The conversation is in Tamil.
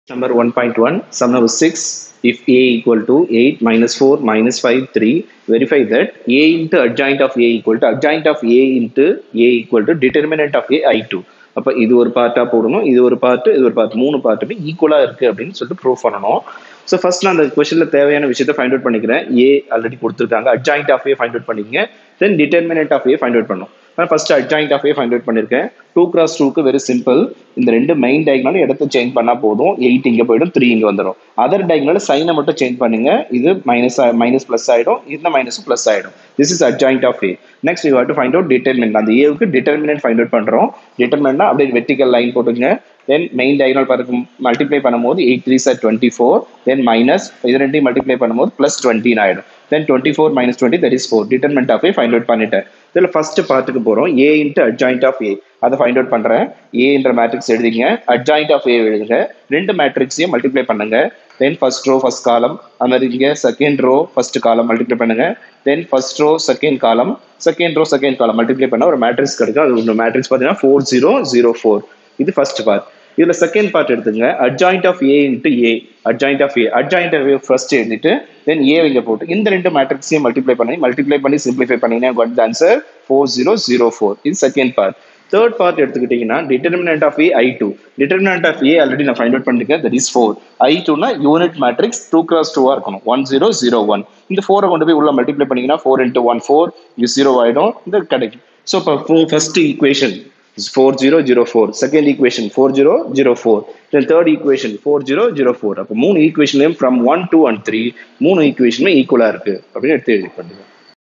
Number 1.1, sum number 6. If a equal to 8 minus 4 minus 5, 3, verify that a into adjoint of a equal to adjoint of a into a equal to determinant of a i2. அப்போ இது ஒரு பார்ட்டாக போடணும் இது ஒரு பார்ட்டு இது ஒரு பார்ட் மூணு பார்ட்டுமே ஈக்குவலாக இருக்குது அப்படின்னு சொல்லிட்டு ப்ரூவ் பண்ணணும் ஸோ ஃபர்ஸ்ட் நான் அந்த கொஸ்டினில் தேவையான விஷயத்தை ஃபைண்ட் அவுட் பண்ணிக்கிறேன் ஏ ஆல்ரெடி கொடுத்துருக்காங்க adjoint of A find out பண்ணிக்கங்க then determinant of A find out பண்ணும் நான் first adjoint of A find out பண்ணியிருக்கேன் டூ கிராஸ் டூக்கு வெரி சிம்பிள் இந்த ரெண்டு மெயின் டயக்னாலும் இடத்த சேஞ்ச் பண்ணால் போதும் எயிட் இங்கே போயிடும் த்ரீ இங்கே வந்துடும் அதர் டயக்னால சைனை மட்டும் சேஞ்ச் பண்ணுங்க இது மைனஸ் மைனஸ் ப்ளஸ் ஆகிடும் இந்த மைனஸும் ப்ளஸ் ஆகிடும் this is adjoint of A next you have to find out determinant அந்த ஏவுக்கு டிட்டர்மினன்ட் ஃபைண்ட் அவுட் பண்ணுறோம் டிட்டர்மினட்னா அப்படியே வெர்டிக்கல் லைன் போட்டுங்க தென் மெயின் டயக்னல் பாருங்க மல்டிப்ளை பண்ணும்போது eight three sir twenty four then minus இது ரெண்டையும் மல்டிப்ளை பண்ணும்போது ப்ளஸ் டுவெண்ட்டின்னு ஆகிடும் then twenty four minus twenty that is four determinant of A find out பண்ணிட்டேன் இதில் ஃபர்ஸ்ட் பார்ட்டுக்கு போகிறோம் A into adjoint of A அதை ஃபைண்ட் அவுட் பண்ணுறேன் ஏன்ற மேட்ரிக்ஸ் எழுதிங்க அட்ஜாயிண்ட் ஆஃப் ஏ எழுதுங்க ரெண்டு மேட்ரிக்ஸையும் மல்டிப்ளை பண்ணுங்க தென் ஃபர்ஸ்ட் ரோ ஃபர்ஸ்ட் காலம் அது மாதிரி இங்கே second row first column multiply பண்ணுங்க then first row second column second row second column multiply பண்ணால் ஒரு மேட்ரிக்ஸ் கிடைக்கும் அது ஒரு மேட்ரிக்ஸ் பார்த்தீங்கன்னா ஃபோர் ஜீரோ ஜீரோ ஃபோர் இது ஃபர்ஸ்ட் பார்ட் இதுல செகண்ட் பார்ட் எடுத்துங்க adjoint of A into A adjoint of A adjoint of A first எழுதிட்டு தென் ஏ இங்க போட்டு இந்த ரெண்டு மேட்ரிக்ஸையும் மல்டிப்ளை பண்ணி மல்டிப்ளை பண்ணி சிம்பிளிஃபை பண்ணீங்கன்னா got answer four zero zero four இது செகண்ட் பார்ட் தேர்ட் பார்ட் எடுத்துக்கிட்டீங்கன்னா determinant of A I two determinant of A already நான் ஃபைண்ட் அவுட் பண்ணிருக்கேன் தட் இஸ் ஃபோர் ஐ டூனா யூனிட் மேட்ரிக்ஸ் டூ கிராஸ் டூவா இருக்கணும் ஒன் ஜீரோ ஜீரோ ஒன் இந்த ஃபோரை கொண்டு போய் உள்ள மல்டிப்ளை பண்ணீங்கன்னா ஃபோர் இன்ட்டு ஒன் ஃபோர் இது ஜீரோ ஆயிடும் இந்த கிடைக்கும் ஸோ இப்போ first equation is 4004 second equation 4004 then third equation 4004 அப்போ மூணு ஈக்குவேஷன்லயும் from 1 2 and 3 மூணு ஈக்குவேஷனுமே ஈக்குவலா இருக்கு அப்படின்னு எடுத்து எழுதி பண்ணுங்க